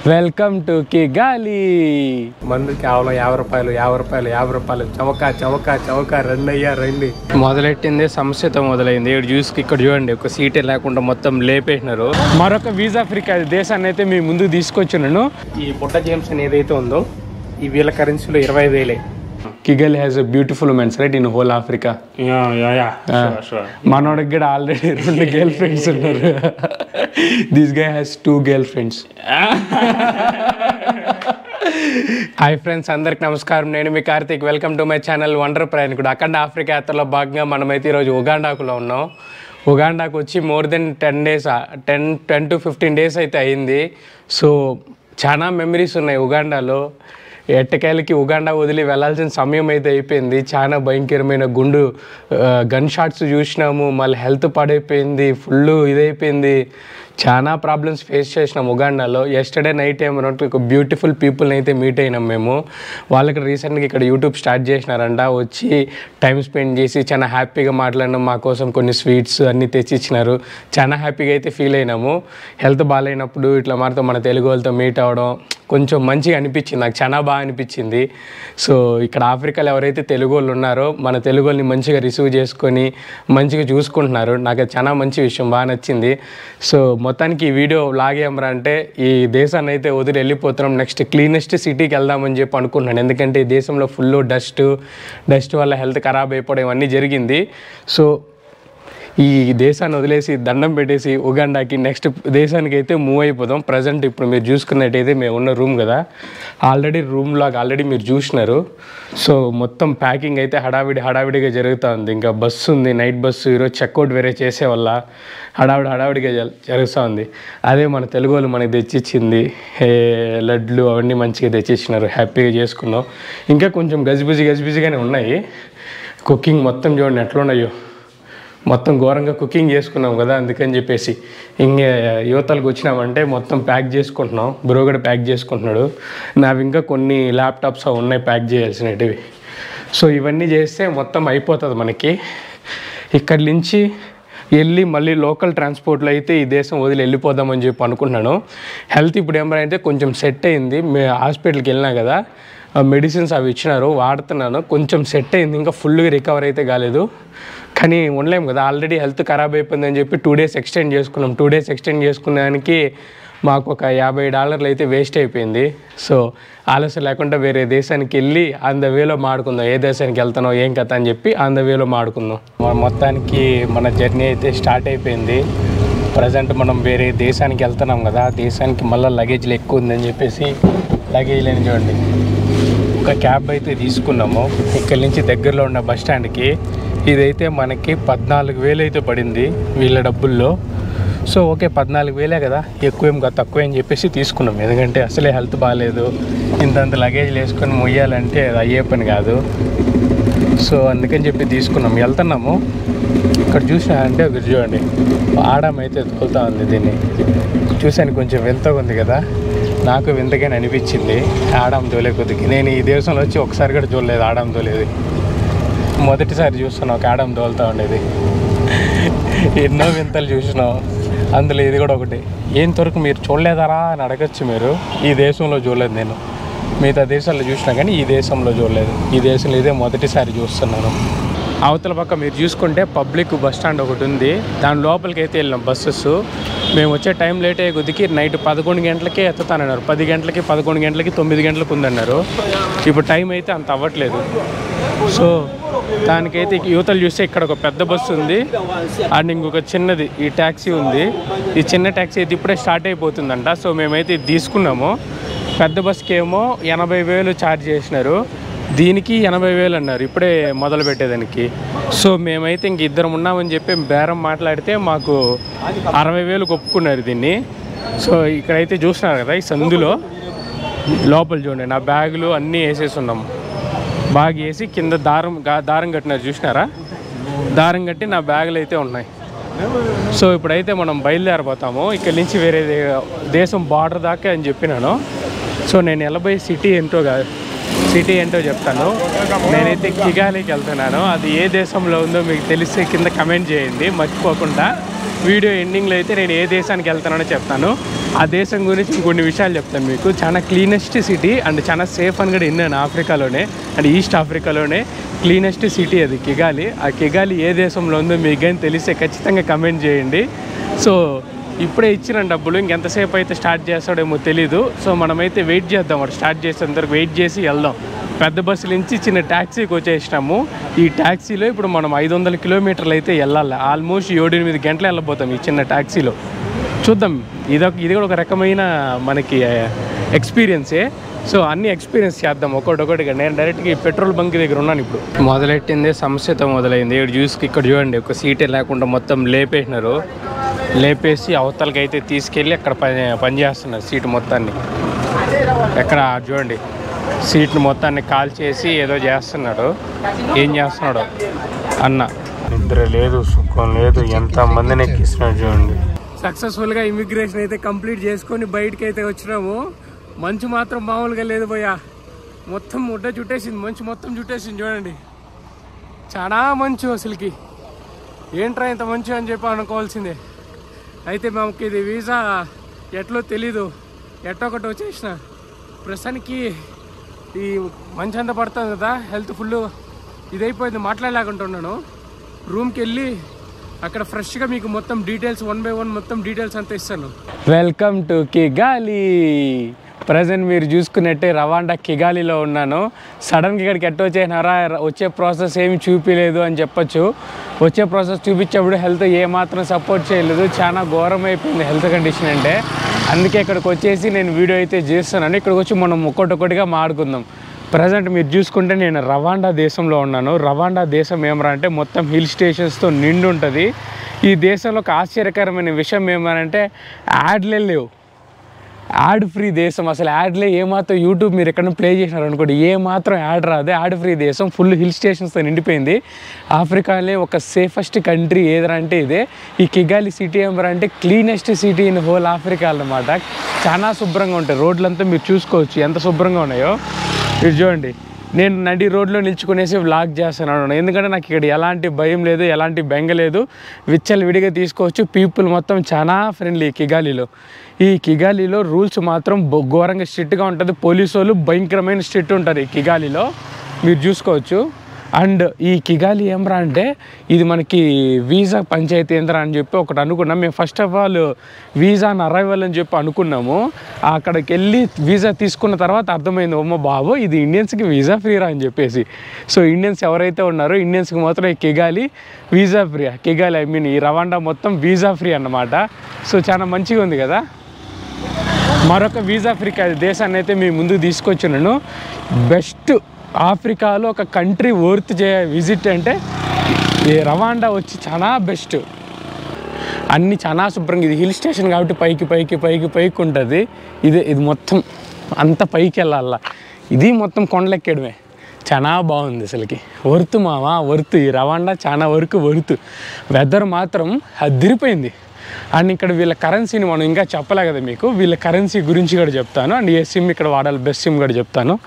Welcome to కిగాలి మందు కేవలం యాభై రూపాయలు యాభై రూపాయలు యాభై రూపాయలు చవక చవక చవక రెండు అయ్యా రండి మొదలెట్టింది సమస్యతో మొదలైంది ఇక్కడ చూసి ఇక్కడ చూడండి ఒక సీటే లేకుండా మొత్తం లేపేసినారు మరొక వీసా ఫ్రీకా దేశాన్ని అయితే మీ ముందుకు తీసుకొచ్చినాను ఈ బుట్ట జేమ్స్ అని ఏదైతే ఉందో ఈ వీళ్ళ కరెన్సీలో ఇరవై వేలే Kigali has a beautiful womens right in whole Africa Yeah, yeah, yeah. Sure, sure. మనోడికి కూడా ఆల్రెడీ రెండు గర్ల్ ఫ్రెండ్స్ ఉన్నారు this guy has two girl friends hi friends అందరికి నమస్కారం నేను మీ Karthik welcome to my channel wonder ప్రయాణికుడు అఖండ ఆఫ్రికా యాత్రలో భాగంగా మనమైతే ఈరోజు ఉగాండాకులో ఉన్నాం ఉగాండాకు వచ్చి more than ten days ten ten to fifteen days అయితే అయింది సో చాలా మెమరీస్ ఉన్నాయి ఉగాండాలో ఎట్టకేలకి ఉగాండా వదిలి వెళ్ళాల్సిన సమయం అయితే అయిపోయింది చాలా భయంకరమైన గుండు గన్ షాట్స్ చూసినాము మళ్ళీ హెల్త్ పాడైపోయింది ఫుల్ ఇదైపోయింది చాలా ప్రాబ్లమ్స్ ఫేస్ చేసినాం ఉగాండాలో ఎస్టర్డే నైట్ టైం ఒక బ్యూటిఫుల్ పీపుల్ని అయితే మీట్ అయినాం మేము వాళ్ళకి రీసెంట్గా ఇక్కడ యూట్యూబ్ స్టార్ట్ చేసినారంట వచ్చి టైం స్పెండ్ చేసి చాలా హ్యాపీగా మాట్లాడినాం మా కోసం కొన్ని స్వీట్స్ అన్నీ తెచ్చిచ్చినారు చాలా హ్యాపీగా అయితే ఫీల్ అయినాము హెల్త్ బాగాలేనప్పుడు ఇట్లా మనతో మన తెలుగు వాళ్ళతో మీట్ అవ్వడం కొంచెం మంచిగా అనిపించింది నాకు చాలా బాగా అనిపించింది సో ఇక్కడ ఆఫ్రికాలో ఎవరైతే తెలుగు వాళ్ళు ఉన్నారో మన తెలుగు వాళ్ళని మంచిగా రిసీవ్ చేసుకొని మంచిగా చూసుకుంటున్నారు నాకు అది చాలా మంచి విషయం బాగా నచ్చింది సో మొత్తానికి ఈ వీడియో లాగేమరా అంటే ఈ దేశాన్ని అయితే వదిలి వెళ్ళిపోతున్నాం నెక్స్ట్ క్లీనెస్ట్ సిటీకి వెళ్దామని చెప్పి అనుకుంటున్నాను ఎందుకంటే ఈ దేశంలో ఫుల్ డస్ట్ డస్ట్ వల్ల హెల్త్ ఖరాబ్ అయిపోవడం ఇవన్నీ జరిగింది సో ఈ దేశాన్ని వదిలేసి దండం పెట్టేసి ఉగాండాకి నెక్స్ట్ దేశానికి అయితే మూవ్ అయిపోదాం ప్రజెంట్ ఇప్పుడు మీరు చూసుకున్నట్టయితే మేము ఉన్న రూమ్ కదా ఆల్రెడీ రూమ్ లాగా ఆల్రెడీ మీరు చూసినారు సో మొత్తం ప్యాకింగ్ అయితే హడావిడి హడావిడిగా జరుగుతూ ఉంది ఇంకా బస్సు ఉంది నైట్ బస్సు ఈరోజు చెక్అవుట్ వేరే చేసే వల్ల హడావిడి హడావిడిగా జ- జరుగుతూ ఉంది అదే మన తెలుగు వాళ్ళు మనకి తెచ్చిచ్చింది ఏ, లడ్లు అవన్నీ మంచిగా తెచ్చిచ్చినారు హ్యాపీగా చేసుకున్నాం ఇంకా కొంచెం గజిబిజి గజిబిజిగానే ఉన్నాయి కుకింగ్ మొత్తం చూడండి ఎట్లున్నాయో మొత్తం ఘోరంగా కుకింగ్ చేసుకున్నాం కదా అందుకని చెప్పేసి ఇంకే యువతలకు వచ్చినామంటే మొత్తం ప్యాక్ చేసుకుంటున్నాం బ్రో కూడా ప్యాక్ చేసుకుంటున్నాడు నావి ఇంకా కొన్ని ల్యాప్టాప్స్ అవి ఉన్నాయి ప్యాక్ చేయాల్సినవి సో ఇవన్నీ చేస్తే మొత్తం అయిపోతుంది మనకి ఇక్కడి నుంచి వెళ్ళి మళ్ళీ లోకల్ ట్రాన్స్పోర్ట్లో అయితే ఈ దేశం వదిలి వెళ్ళిపోదామని చెప్పి అనుకుంటున్నాను హెల్త్ ఇప్పుడు ఏమైనా కొంచెం సెట్ అయింది మే హాస్పిటల్కి వెళ్ళినా కదా మెడిసిన్స్ అవి ఇచ్చినారు వాడుతున్నాను కొంచెం సెట్ అయింది ఇంకా ఫుల్గా రికవర్ అయితే కాలేదు కానీ ఉండలేము కదా ఆల్రెడీ హెల్త్ ఖరాబ్ అయిపోయిందని చెప్పి టూ డేస్ ఎక్స్టెండ్ చేసుకున్నాం టూ డేస్ ఎక్స్టెండ్ చేసుకున్నానికి మాకు ఒక యాభై డాలర్లు అయితే వేస్ట్ అయిపోయింది సో ఆలస్యం లేకుండా వేరే దేశానికి వెళ్ళి ఆన్ ద వేలో మాడుకుందాం ఏ దేశానికి వెళ్తానో ఏం కథ అని చెప్పి ఆన్ ద వేలో మాడుకుందాం మన మొత్తానికి మన జర్నీ అయితే స్టార్ట్ అయిపోయింది ప్రజెంట్ మనం వేరే దేశానికి వెళ్తున్నాం కదా ఆ దేశానికి మళ్ళీ లగేజ్లు ఎక్కువ ఉందని చెప్పేసి లగేజ్ లేని చూడండి ఒక క్యాబ్ అయితే తీసుకున్నాము ఇక్కడి నుంచి దగ్గరలో ఉన్న బస్ స్టాండ్కి ఇదైతే మనకి పద్నాలుగు వేలు అయితే పడింది వీళ్ళ డబ్బుల్లో సో ఓకే పద్నాలుగు వేలే కదా ఎక్కువ ఏం కాదు తక్కువ అని చెప్పేసి తీసుకున్నాం ఎందుకంటే అసలే హెల్త్ బాగాలేదు ఇంతంత లగేజ్ వేసుకొని మొయ్యాలంటే అది అయ్యే పని కాదు సో అందుకని చెప్పి తీసుకున్నాం వెళ్తున్నాము ఇక్కడ చూసినా అంటే మీరు చూడండి ఆడం అయితే తోలుతా ఉంది దీన్ని చూశాను కొంచెం వింతగా ఉంది కదా నాకు వింతగానే అనిపించింది ఆడం తోలే కొద్దికి నేను ఈ దేశంలో వచ్చి ఒకసారి కూడా చూడలేదు ఆడం తోలేది మొదటిసారి చూస్తున్నాం ఒక ఆడం తోలుతా ఉండేది ఎన్నో వింతలు చూసినాం అందులో ఇది కూడా ఒకటి ఏం వరకు మీరు చూడలేదారా అని అడగచ్చు మీరు ఈ దేశంలో చూడలేదు నేను మిగతా దేశాల్లో చూసినా కానీ ఈ దేశంలో చూడలేదు ఈ దేశంలో ఇదే మొదటిసారి చూస్తున్నాను అవతల పక్క మీరు చూసుకుంటే పబ్లిక్ బస్ స్టాండ్ ఒకటి ఉంది దాని లోపలికి అయితే వెళ్ళినాం బస్సెస్ మేము వచ్చే టైం లేట్ అయ్యే కొద్దికి నైట్ పదకొండు గంటలకే ఎత్తుతానన్నారు పది గంటలకి పదకొండు గంటలకి తొమ్మిది గంటలకు ఉందన్నారు ఇప్పుడు టైం అయితే అంత అవ్వట్లేదు సో దానికైతే యువతలు చూస్తే ఇక్కడ ఒక పెద్ద బస్సు ఉంది అండ్ ఇంకొక చిన్నది ఈ ట్యాక్సీ ఉంది ఈ చిన్న ట్యాక్సీ అయితే ఇప్పుడే స్టార్ట్ అయిపోతుందంట సో మేమైతే ఇది తీసుకున్నాము పెద్ద బస్కి ఏమో ఎనభై వేలు ఛార్జ్ చేసినారు దీనికి ఎనభై వేలు అన్నారు ఇప్పుడే మొదలు పెట్టేదానికి సో మేమైతే ఇంక ఇద్దరం ఉన్నామని చెప్పి బేరం మాట్లాడితే మాకు అరవై వేలు ఒప్పుకున్నారు దీన్ని సో ఇక్కడైతే చూస్తున్నారు కదా ఈ సందులో లోపల చూడండి నా బ్యాగులు అన్నీ వేసేసి ఉన్నాము బాగా వేసి కింద దారం గా- దారం కట్టినారు చూసినారా దారం కట్టి నా బ్యాగులు అయితే ఉన్నాయి సో ఇప్పుడైతే మనం బయలుదేరిపోతాము ఇక్కడి నుంచి వేరే దే- దేశం బార్డర్ దాకా అని చెప్పినాను సో నేను వెళ్ళబోయే సిటీ ఏంటో కాదు సిటీ ఏంటో చెప్తాను నేనైతే కిగాలికి వెళ్తున్నాను అది ఏ దేశంలో ఉందో మీకు తెలిస్తే కింద కమెంట్ చేయండి మర్చిపోకుండా వీడియో ఎండింగ్లో అయితే నేను ఏ దేశానికి వెళ్తానో చెప్తాను ఆ దేశం గురించి ఇంకొన్ని విషయాలు చెప్తాను మీకు చాలా క్లీనెస్ట్ సిటీ అండ్ చాలా సేఫ్ అని కూడా విన్నాను ఆఫ్రికాలోనే అండ్ ఈస్ట్ ఆఫ్రికాలోనే క్లీనెస్ట్ సిటీ అది కిగాలి ఆ కిగాలి ఏ దేశంలో ఉందో మీకు కానీ తెలిస్తే ఖచ్చితంగా కమెంట్ చేయండి సో ఇప్పుడే ఇచ్చిన డబ్బులు ఇంకెంతసేపు అయితే స్టార్ట్ చేస్తాడేమో తెలీదు సో మనమైతే వెయిట్ చేద్దాం వాడు స్టార్ట్ చేసేంత వరకు వెయిట్ చేసి వెళ్దాం పెద్ద బస్సు నుంచి చిన్న ట్యాక్సీకి వచ్చేసినాము ఈ ట్యాక్సీలో ఇప్పుడు మనం ఐదు వందల కిలోమీటర్లు అయితే వెళ్ళాలి ఆల్మోస్ట్ ఏడు ఎనిమిది గంటలు వెళ్ళబోతాం ఈ చిన్న ట్యాక్సీలో చూద్దాం ఇదొక ఇది కూడా ఒక రకమైన మనకి ఎక్స్పీరియన్సే సో అన్ని ఎక్స్పీరియన్స్ చేద్దాం ఒకటొకటిగా నేను డైరెక్ట్గా ఈ పెట్రోల్ బంక్ దగ్గర ఉన్నాను ఇప్పుడు మొదలెట్టింది సమస్యతో మొదలైంది ఇక్కడ చూసి ఇక్కడ చూడండి ఒక సీటే లేకుండా మొత్తం లేపేసినారు లేపేసి అవతలకి అయితే తీసుకెళ్ళి అక్కడ పని పని చేస్తున్నారు సీటు మొత్తాన్ని ఎక్కడ చూడండి సీట్ని మొత్తాన్ని కాల్ చేసి ఏదో చేస్తున్నాడు ఏం చేస్తున్నాడు అన్న నిద్ర లేదు సుఖం లేదు ఎంత మందిని ఎక్కిస్తున్నాడు చూడండి సక్సెస్ఫుల్గా ఇమిగ్రేషన్ అయితే కంప్లీట్ చేసుకొని బయటకి అయితే వచ్చినాము మంచు మాత్రం మామూలుగా లేదు భయ్యా మొత్తం ముడ్డ చుట్టేసింది మంచు మొత్తం చుట్టేసింది చూడండి చాలా మంచు అసలుకి ఏంట్రా ఇంత మంచు అని చెప్పి అనుకోవాల్సిందే అయితే మాకు ఇది వీసా ఎట్లో తెలీదు ఎట్టొకటి వచ్చేసిన ప్రస్తుతానికి ఈ మంచి అంతా పడుతుంది కదా హెల్త్ ఫుల్ ఇదైపోయింది మాట్లాడలేకుంటున్నాను రూమ్కి వెళ్ళి అక్కడ ఫ్రెష్గా మీకు మొత్తం డీటెయిల్స్ వన్ బై వన్ మొత్తం డీటెయిల్స్ అంతా ఇస్తాను వెల్కమ్ టు కిగాలి ప్రజెంట్ మీరు చూసుకున్నట్టే రవాండా కిగాలిలో ఉన్నాను సడన్గా ఇక్కడికి ఎట్ట వచ్చేసినారా వచ్చే ప్రాసెస్ ఏమి చూపించలేదు అని చెప్పొచ్చు వచ్చే ప్రాసెస్ చూపించేప్పుడు హెల్త్ ఏమాత్రం సపోర్ట్ చేయలేదు చాలా ఘోరం అయిపోయింది హెల్త్ కండిషన్ అంటే అందుకే ఇక్కడికి వచ్చేసి నేను వీడియో అయితే చేస్తున్నాను ఇక్కడికి వచ్చి మనం ఒక్కొక్కటిగా మాడుకుందాం ప్రజెంట్ మీరు చూసుకుంటే నేను రవాండా దేశంలో ఉన్నాను రవాండా దేశం ఏమరా అంటే మొత్తం హిల్ స్టేషన్స్తో నిండి ఉంటుంది ఈ దేశంలో ఒక ఆశ్చర్యకరమైన విషయం ఏమనంటే యాడ్లే లేవు యాడ్ ఫ్రీ దేశం అసలు యాడ్లే ఏమాత్రం యూట్యూబ్ మీరు ఎక్కడ ప్లే చేసినారు అనుకోండి ఏ మాత్రం యాడ్ రాదు యాడ్ ఫ్రీ దేశం ఫుల్ హిల్ స్టేషన్స్తో నిండిపోయింది ఆఫ్రికాలో ఒక సేఫెస్ట్ కంట్రీ ఏదరా అంటే ఇదే ఈ కిగాలి సిటీ ఏమరా అంటే cleanest city in whole Africa అన్నమాట చాలా శుభ్రంగా ఉంటాయి రోడ్లంతా మీరు చూసుకోవచ్చు ఎంత శుభ్రంగా ఉన్నాయో ఇది చూడండి నేను నడి రోడ్లో నిల్చుకునేసి వ్లాగ్ చేస్తున్నాను ఎందుకంటే నాకు ఇక్కడ ఎలాంటి భయం లేదు ఎలాంటి బెంగ లేదు విచ్చలు విడిగా తీసుకోవచ్చు పీపుల్ మొత్తం చాలా ఫ్రెండ్లీ కిగాలిలో ఈ కిగాలిలో రూల్స్ మాత్రం బొ- ఘోరంగా స్ట్రిక్ట్గా ఉంటుంది పోలీసు వాళ్ళు భయంకరమైన స్ట్రిక్ట్ ఉంటారు ఈ కిగాలిలో మీరు చూసుకోవచ్చు అండ్ ఈ కిగాలి ఏమరా అంటే ఇది మనకి వీసా పంచాయతీ ఏంద్రా అని చెప్పి ఒకటి అనుకున్నాం మేము first of all visa arrival అని చెప్పి అనుకున్నాము అక్కడికి వెళ్ళి వీసా తీసుకున్న తర్వాత అర్థమైంది ఓమ్మ బాబు ఇది ఇండియన్స్కి వీసా ఫ్రీరా అని చెప్పేసి సో ఇండియన్స్ ఎవరైతే ఉన్నారో ఇండియన్స్కి మాత్రం ఈ Kigali visa free Kigali I mean ఈ రవాండా మొత్తం వీసా ఫ్రీ అన్నమాట సో చాలా మంచిగా ఉంది కదా మరొక వీసా ఫ్రీ క- దేశాన్ని అయితే మీ ముందుకు తీసుకొచ్చినాను బెస్ట్ ఆఫ్రికాలో ఒక కంట్రీ వర్త్ చే విజిట్ అంటే ఈ రవాండా వచ్చి చాలా బెస్ట్ అన్నీ చాలా శుభ్రంగా ఇది హిల్ స్టేషన్ కాబట్టి పైకి పైకి పైకి పైకి ఉంటుంది ఇది ఇది మొత్తం అంత పైకి వెళ్ళాల ఇది మొత్తం కొండలెక్కడమే చాలా బాగుంది అసలుకి వర్త్ మావా వర్త్ ఈ రవాండా చాలా వరకు వర్త్ వెదర్ మాత్రం అదిరిపోయింది అండ్ ఇక్కడ వీళ్ళ కరెన్సీని మనం ఇంకా చెప్పలే కదా మీకు వీళ్ళ కరెన్సీ గురించి కూడా చెప్తాను అండ్ ఏ సిమ్ ఇక్కడ వాడాలి బెస్ట్ సిమ్ కూడా చెప్తాను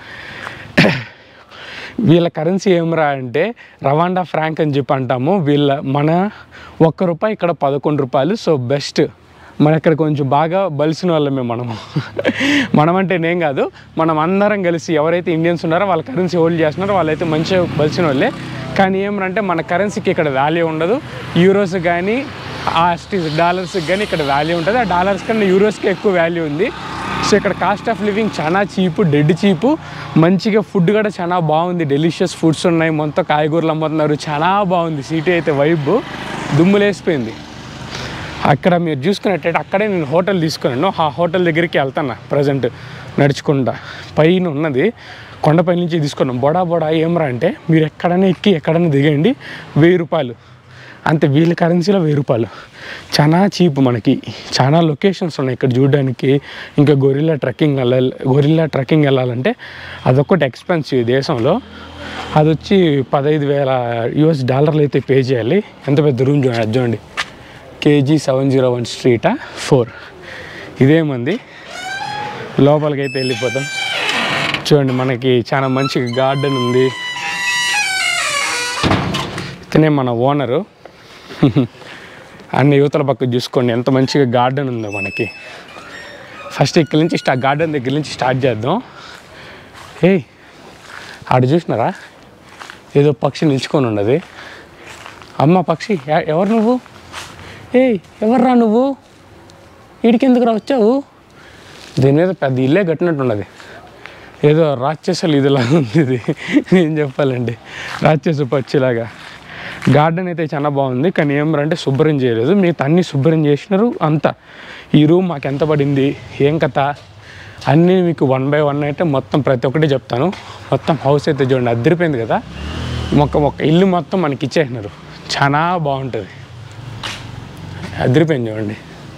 వీళ్ళ కరెన్సీ ఏమరా అంటే రవాండా ఫ్రాంక్ అని చెప్పి అంటాము వీళ్ళ మన ఒక్క రూపాయి ఇక్కడ పదకొండు రూపాయలు సో బెస్ట్ మన ఇక్కడ కొంచెం బాగా బలిసిన వాళ్ళమే మనము మనం అంటే నేను కాదు మనం అందరం కలిసి ఎవరైతే ఇండియన్స్ ఉన్నారో వాళ్ళ కరెన్సీ హోల్డ్ చేస్తున్నారో వాళ్ళైతే మంచిగా బలిసిన వాళ్ళే కానీ ఏమరంటే మన కరెన్సీకి ఇక్కడ వాల్యూ ఉండదు యూరోస్ కానీ ఆ డాలర్స్కి కానీ ఇక్కడ వాల్యూ ఉంటుంది ఆ డాలర్స్ కన్నా యూరోస్కి ఎక్కువ వాల్యూ ఉంది సో ఇక్కడ కాస్ట్ ఆఫ్ లివింగ్ చాలా చీపు డెడ్ చీపు మంచిగా ఫుడ్ కూడా చాలా బాగుంది డెలిషియస్ ఫుడ్స్ ఉన్నాయి మొత్తం కాయగూరలు అమ్ముతున్నారు చాలా బాగుంది సిటీ అయితే వైబ్ దుమ్ములేసిపోయింది అక్కడ మీరు చూసుకున్నట్టయితే అక్కడే నేను హోటల్ తీసుకున్నాను ఆ హోటల్ దగ్గరికి వెళ్తాను ప్రజెంట్ నడుచుకుంటా పైన ఉన్నది కొండపై నుంచి తీసుకున్నాం బొడా బొడా ఏమరా అంటే మీరు ఎక్కడైనా ఎక్కి ఎక్కడైనా దిగండి వెయ్యి రూపాయలు అంతే వీళ్ళ కరెన్సీలో వెయ్యి రూపాయలు చాలా చీప్ మనకి చాలా లొకేషన్స్ ఉన్నాయి ఇక్కడ చూడడానికి ఇంకా గొరిల్లా ట్రెక్కింగ్ వెళ్ళాలి గొరిల్లా ట్రెక్కింగ్ వెళ్ళాలంటే అదొకటి ఎక్స్పెన్సివ్ ఈ దేశంలో అది వచ్చి పదహైదు వేల యుఎస్ డాలర్లు అయితే పే చేయాలి ఎంత పెద్ద రూమ్ చూడండి అది చూడండి కేజీ సెవెన్ జీరో వన్ స్ట్రీటా ఫోర్ ఇదేమంది లోపలికి అయితే వెళ్ళిపోతాం చూడండి మనకి చాలా మంచి గార్డెన్ ఉంది ఇతనే మన ఓనరు అన్ని యువతల పక్క చూసుకోండి ఎంత మంచిగా గార్డెన్ ఉందో మనకి ఫస్ట్ ఇక్కడి నుంచి స్టా గార్డెన్ దగ్గర నుంచి స్టార్ట్ చేద్దాం ఏయ్ ఆడ చూసినారా ఏదో పక్షి నిల్చుకొని ఉన్నది అమ్మ పక్షి ఎ- ఎవరు నువ్వు ఏయ్ ఎవర్రా నువ్వు వీడికి ఎందుకు రా వచ్చావు దీని మీద పెద్ద ఇల్లే కట్టినట్టున్నది ఏదో రాక్షసులు ఇదిలా ఉంది ఇది ఏం చెప్పాలండి రాక్షసు పచ్చిలాగా గార్డెన్ అయితే చాలా బాగుంది కానీ ఏమరంటే శుభ్రం చేయలేదు మిగతా అన్నీ శుభ్రం చేసినారు అంతా ఈ రూమ్ మాకు ఎంత పడింది ఏం కథ అన్నీ మీకు వన్ బై వన్ అయితే మొత్తం ప్రతి ఒక్కటి చెప్తాను మొత్తం హౌస్ అయితే చూడండి అద్దరిపోయింది కదా మొక్క మొక్క ఇల్లు మొత్తం మనకి ఇచ్చేసినారు చాలా బాగుంటుంది అదిరిపోయింది చూడండి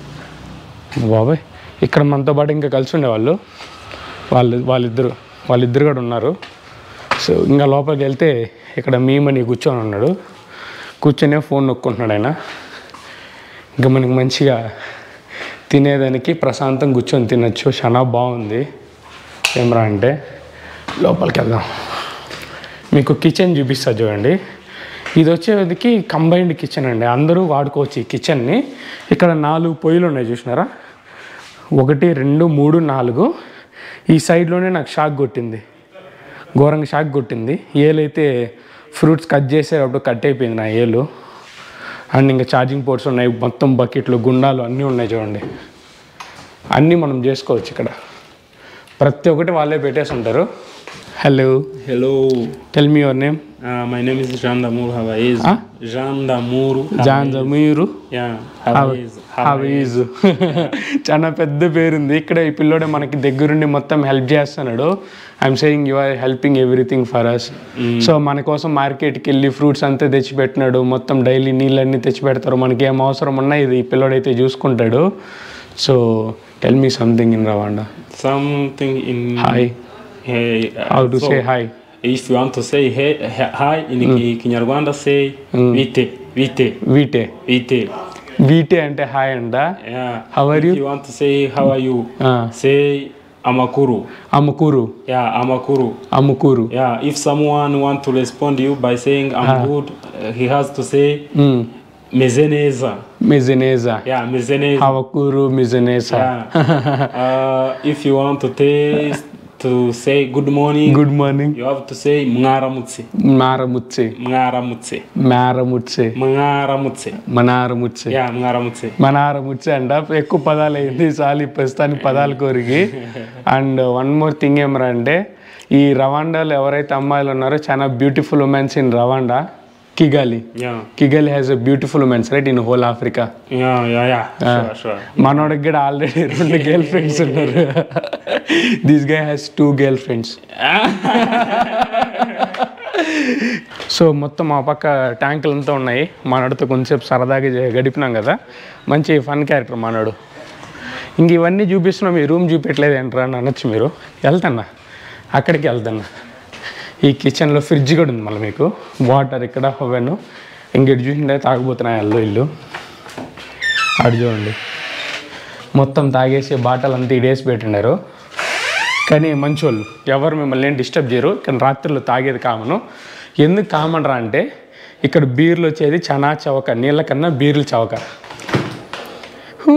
బాబాయ్ ఇక్కడ మనతో పాటు ఇంకా కలిసి ఉండేవాళ్ళు వాళ్ళు వాళ్ళిద్దరు వాళ్ళిద్దరు కూడా ఉన్నారు సో ఇంకా లోపలికి వెళ్తే ఇక్కడ మీమని కూర్చొని ఉన్నాడు కూర్చొనే ఫోన్ నొక్కుంటున్నాడు ఆయన ఇంకా మనకి మంచిగా తినేదానికి ప్రశాంతం కూర్చొని తినచ్చు చాలా బాగుంది ఏమరా అంటే లోపలికి వెళ్దాం మీకు కిచెన్ చూపిస్తా చూడండి ఇది వచ్చేదికి కంబైన్డ్ కిచెన్ అండి అందరూ వాడుకోవచ్చు ఈ కిచెన్ని ఇక్కడ నాలుగు పొయ్యిలు ఉన్నాయి చూసినారా ఒకటి రెండు మూడు నాలుగు ఈ సైడ్లోనే నాకు షాక్ కొట్టింది ఘోరంగా షాక్ కొట్టింది ఏలైతే ఫ్రూట్స్ కట్ చేసేటప్పుడు కట్ అయిపోయింది నా ఏలు అండ్ ఇంకా ఛార్జింగ్ పోర్ట్స్ ఉన్నాయి మొత్తం బకెట్లు గుండాలు అన్నీ ఉన్నాయి చూడండి అన్నీ మనం చేసుకోవచ్చు ఇక్కడ ప్రతి ఒక్కటి వాళ్ళే పెట్టేసి ఉంటారు hello Hello. Tell me your name Uh, my name is Jean Damour Havaiz. Huh? Jean Damour. Jean జమీరు Yeah. Havaiz. హవీజ్ చాలా పెద్ద పేరుంది ఇక్కడ ఈ పిల్లోడే మనకి దగ్గరుండి మొత్తం హెల్ప్ చేస్తున్నాడు I'm saying you are helping everything for us so మన కోసం మార్కెట్కి వెళ్ళి ఫ్రూట్స్ అంతా తెచ్చిపెట్టినాడు మొత్తం డైలీ నీళ్ళన్నీ తెచ్చి పెడతారు మనకి ఏం అవసరం ఉన్నా ఇది ఈ పిల్లోడైతే చూసుకుంటాడు so tell me something in Rwanda Something in. Hi Hey, uh, how to so, say hi If you want to say hey, he- hi in Ki- Kinyarwanda, say vite, vite, వీటే vite. వీటే అంటే hi అంట Yeah. How are if you? you want to say how are you, say amakuru. అమ్ముకూరు Yeah, amakuru. అమ్ముకూరు Yeah, if someone want to respond you by saying I'm good, uh, he has to say mezeneza. మిజనేజా Yeah, mezeneza. హవకూరు మిజనేసా Yeah. uh, if you want to taste to say good morning, good morning you have to say mngaramutse. మారముచ్చే Mngaramutse. మారముచ్చే Mngaramutse. మనారముచ్చే Yeah, mngaramutse. మనారముచ్చే అంట ఎక్కువ పదాలు అయింది చాలు ఈ ప్రస్తుతానికి పదాలు కోరిగి అండ్ వన్ మోర్ థింగ్ ఏమరా అంటే ఈ రవాండాలో ఎవరైతే అమ్మాయిలు ఉన్నారో చాలా beautiful womens in Rwanda Kigali Yeah. Kigali has a beautiful womens right in whole Africa Yeah, yeah, yeah. Sure, sure. మనోడికి కూడా ఆల్రెడీ రెండు గర్ల్ ఫ్రెండ్స్ ఉన్నారు this guy has two girl friends so మొత్తం ఆ పక్క ట్యాంకులు అంతా ఉన్నాయి మనోడితో కొంచెంసేపు సరదాగా జ- గడిపినాం కదా మంచి ఫన్ క్యారెక్టర్ మనోడు ఇంక ఇవన్నీ చూపిస్తున్నాం మీ రూమ్ చూపెట్టలేదు ఏంట్రా అని అనొచ్చు మీరు వెళ్తాన్నా అక్కడికి వెళ్తాన్నా ఈ కిచెన్లో ఫ్రిడ్జ్ కూడా ఉంది మళ్ళీ మీకు వాటర్ ఇక్కడ ఓవెన్ ఇంకెటు చూసిండే తాగబోతున్నాయి అల్లు ఇల్లు అటు చూడండి మొత్తం తాగేసి బాటలు అంతా ఇడేసి పెట్టినారు కానీ మంచోళ్ళు ఎవరు మిమ్మల్ని ఏం డిస్టర్బ్ చేయరు కానీ రాత్రులు తాగేది కామను ఎందుకు కామన్ రా అంటే ఇక్కడ బీర్లు వచ్చేది చాలా చవక నీళ్ళ కన్నా బీర్లు చవక హూ.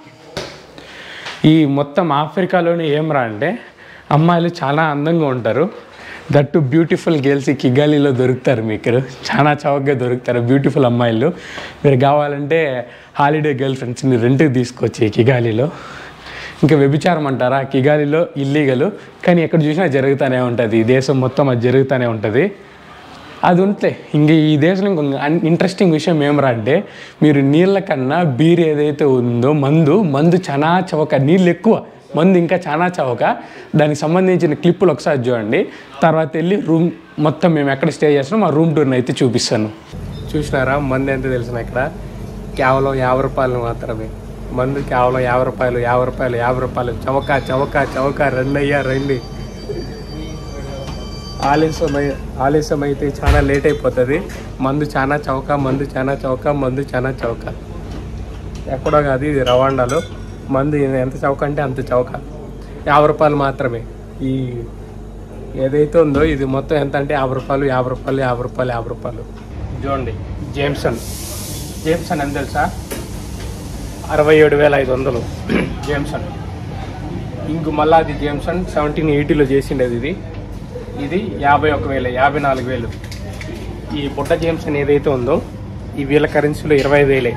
ఈ మొత్తం ఆఫ్రికాలోనే ఏం రా అంటే అమ్మాయిలు చాలా అందంగా ఉంటారు దట్టు బ్యూటిఫుల్ గర్ల్స్ ఈ కిగాలిలో దొరుకుతారు మీకు చాలా చౌకగా దొరుకుతారు బ్యూటిఫుల్ అమ్మాయిలు మీరు కావాలంటే హాలిడే గర్ల్ ఫ్రెండ్స్ని రెంట్కి తీసుకొచ్చి ఈ కిగాలిలో ఇంకా వ్యభిచారం అంటారా కిగాలిలో ఇల్లీగలు కానీ ఎక్కడ చూసినా జరుగుతూనే ఉంటుంది ఈ దేశం మొత్తం అది జరుగుతూనే ఉంటుంది అది ఉంటే ఇంక ఈ దేశంలో ఇంకొక ఇంట్రెస్టింగ్ విషయం ఏమరా అంటే మీరు నీళ్ళ కన్నా బీర్ ఏదైతే ఉందో మందు మందు చాలా చవక నీళ్ళు ఎక్కువ మందు ఇంకా చాలా చవక దానికి సంబంధించిన క్లిప్పులు ఒకసారి చూడండి తర్వాత వెళ్ళి రూమ్ మొత్తం మేము ఎక్కడ స్టే చేస్తున్నాం ఆ రూమ్ టూర్ని అయితే చూపిస్తాను చూసినారా మందు ఎంత తెలిసిన ఇక్కడ కేవలం యాభై రూపాయలు మాత్రమే మందు కేవలం యాభై రూపాయలు యాభై రూపాయలు యాభై రూపాయలు చవక చవక చవక రెండయ్యా రండి ఆలస్యం అయి- ఆలస్యం అయితే చాలా లేట్ అయిపోతుంది మందు చాలా చౌక మందు చాలా చౌక మందు చాలా చౌక ఎక్కడో కాదు ఇది రవాండాలో మందు ఎంత చౌక అంటే అంత చౌక యాభై రూపాయలు మాత్రమే ఈ ఏదైతే ఉందో ఇది మొత్తం ఎంత అంటే యాభై రూపాయలు యాభై రూపాయలు యాభై రూపాయలు యాభై రూపాయలు చూడండి జేమ్సన్ జేమ్సన్ ఎంత తెలుసా అరవై ఏడు వేల ఐదు వందలు జేమ్సన్ ఇంక మల్లాది జేమ్సన్ సెవెంటీన్ ఎయిటీలో చేసిండేది ఇది ఇది యాభై ఒక వేలు యాభై నాలుగు వేలు ఈ బుట్ట జేమ్సన్ ఏదైతే ఉందో ఈ వీళ్ళ కరెన్సీలో ఇరవై వేలే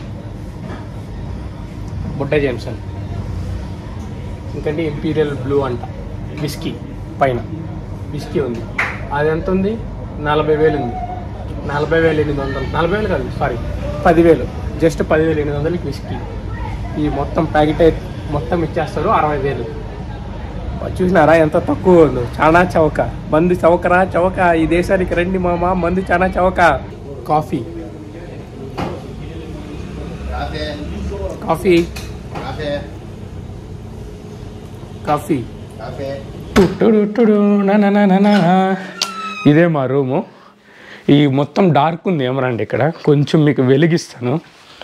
బుట్ట జేమ్సన్ ఇంకంటే ఇంపీరియల్ బ్లూ అంట విస్కీ పైన విస్కీ ఉంది అది ఎంత ఉంది నలభై వేలు ఉంది నలభై వేలు ఎనిమిది వందలు నలభై వేలు కాదు సారీ పదివేలు జస్ట్ పదివేలు ఎనిమిది వందలకి విస్కీ ఈ మొత్తం ప్యాకెట్ అయితే మొత్తం ఇచ్చేస్తారు అరవై వేలు చూసినారా ఎంత తక్కువ ఉందో చాలా చవక మందు చవకరా చవక ఈ దేశానికి రండి మామ మందు చాలా చవక కాఫీ కాఫీ కాఫీ టుటుటుటుడు నననననన. ఇదే మా రూము ఈ మొత్తం డార్క్ ఉంది ఏమరండి ఇక్కడ కొంచెం మీకు వెలిగిస్తాను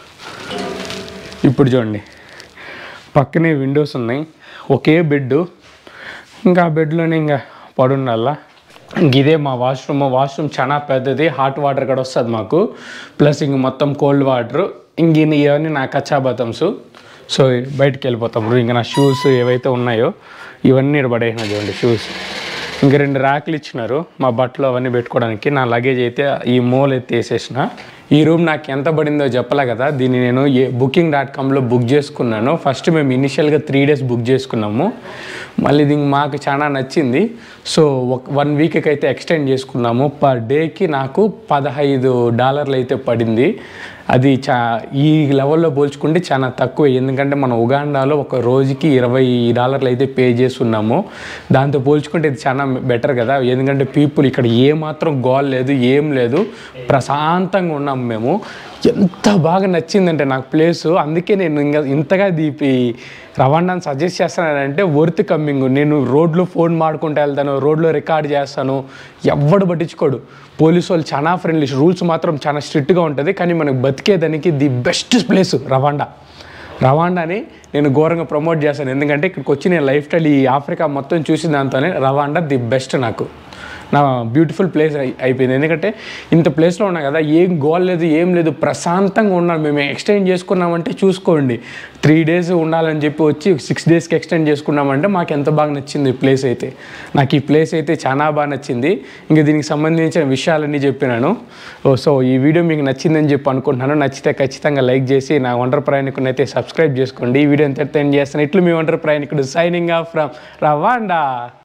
ఇప్పుడు చూడండి పక్కనే విండోస్ ఉన్నాయి ఒకే బెడ్ ఇంకా ఆ బెడ్లోనే ఇంకా పడుండాలా ఇంక ఇదే మా వాష్రూమ్ వాష్రూమ్ చాలా పెద్దది హాట్ వాటర్ కూడా వస్తుంది మాకు ప్లస్ ఇంక మొత్తం కోల్డ్ వాటర్ ఇంక ఇన్ని- ఇవన్నీ నా కచ్చా బతమ్స్ సో బయటికి వెళ్ళిపోతాం ఇంకా నా షూస్ ఏవైతే ఉన్నాయో ఇవన్నీ ఇక్కడ పడేసిన చూడండి షూస్ ఇంక రెండు ర్యాక్లు ఇచ్చినారు మా బట్టలు అవన్నీ పెట్టుకోవడానికి నా లగేజ్ అయితే ఈ మూల ఎత్తి వేసేసిన ఈ రూమ్ నాకు ఎంత పడిందో చెప్పలే కదా దీన్ని నేను ఏ బుకింగ్ డాట్ కామ్లో బుక్ చేసుకున్నాను ఫస్ట్ మేము ఇనిషియల్గా త్రీ డేస్ బుక్ చేసుకున్నాము మళ్ళీ దీనికి మాకు చాలా నచ్చింది సో ఒక వన్ వీక్కి అయితే ఎక్స్టెండ్ చేసుకున్నాము పర్ డేకి నాకు పదహైదు డాలర్లు అయితే పడింది అది చా ఈ లెవెల్లో పోల్చుకుంటే చాలా తక్కువ ఎందుకంటే మన ఉగాండాలో ఒక రోజుకి ఇరవై డాలర్లు అయితే పే చేస్తున్నాము దాంతో పోల్చుకుంటే ఇది చాలా బెటర్ కదా ఎందుకంటే పీపుల్ ఇక్కడ ఏ మాత్రం గోల్ లేదు ఏం లేదు ప్రశాంతంగా ఉన్నాం మేము ఎంత బాగా నచ్చిందంటే నాకు ప్లేస్ అందుకే నేను ఇంకా ఇంతగా దీపి రవాణాని సజెస్ట్ చేస్తానంటే వర్త్ కమ్మింగ్ నేను రోడ్లో ఫోన్ మాడుకుంటూ వెళ్తాను రోడ్లో రికార్డ్ చేస్తాను ఎవ్వడు పట్టించుకోడు పోలీసు వాళ్ళు చాలా ఫ్రెండ్లీ రూల్స్ మాత్రం చాలా స్ట్రిక్ట్గా ఉంటుంది కానీ మనకు బతికేదానికి ది బెస్ట్ ప్లేస్ రవాండా రవాండాని నేను ఘోరంగా ప్రమోట్ చేస్తాను ఎందుకంటే ఇక్కడికి వచ్చి నేను లైఫ్ స్టైల్ ఈ ఆఫ్రికా మొత్తం చూసిన దాంతోనే రవాండా ది బెస్ట్ నాకు నా బ్యూటిఫుల్ ప్లేస్ అయి- అయిపోయింది ఎందుకంటే ఇంత ప్లేస్లో ఉన్నా కదా ఏం గోల్ లేదు ఏం లేదు ప్రశాంతంగా ఉన్నాం మేము ఎక్స్టెండ్ చేసుకున్నామంటే చూసుకోండి త్రీ డేస్ ఉండాలని చెప్పి వచ్చి సిక్స్ డేస్కి ఎక్స్టెండ్ చేసుకున్నామంటే మాకు ఎంత బాగా నచ్చింది ఈ ప్లేస్ అయితే నాకు ఈ ప్లేస్ అయితే చాలా బాగా నచ్చింది ఇంకా దీనికి సంబంధించిన విషయాలన్నీ చెప్పినాను ఓ, సో ఈ వీడియో మీకు నచ్చిందని చెప్పి అనుకుంటున్నాను నచ్చితే ఖచ్చితంగా లైక్ చేసి నా ఒంటరి ప్రయాణికుని అయితే సబ్స్క్రైబ్ చేసుకోండి ఈ వీడియో ఎంత చేస్తాను ఇట్లు మీ ఒంటరి ప్రయాణికుడు సైనింగ్ ఆఫ్ ఫ్రమ్ రవాండా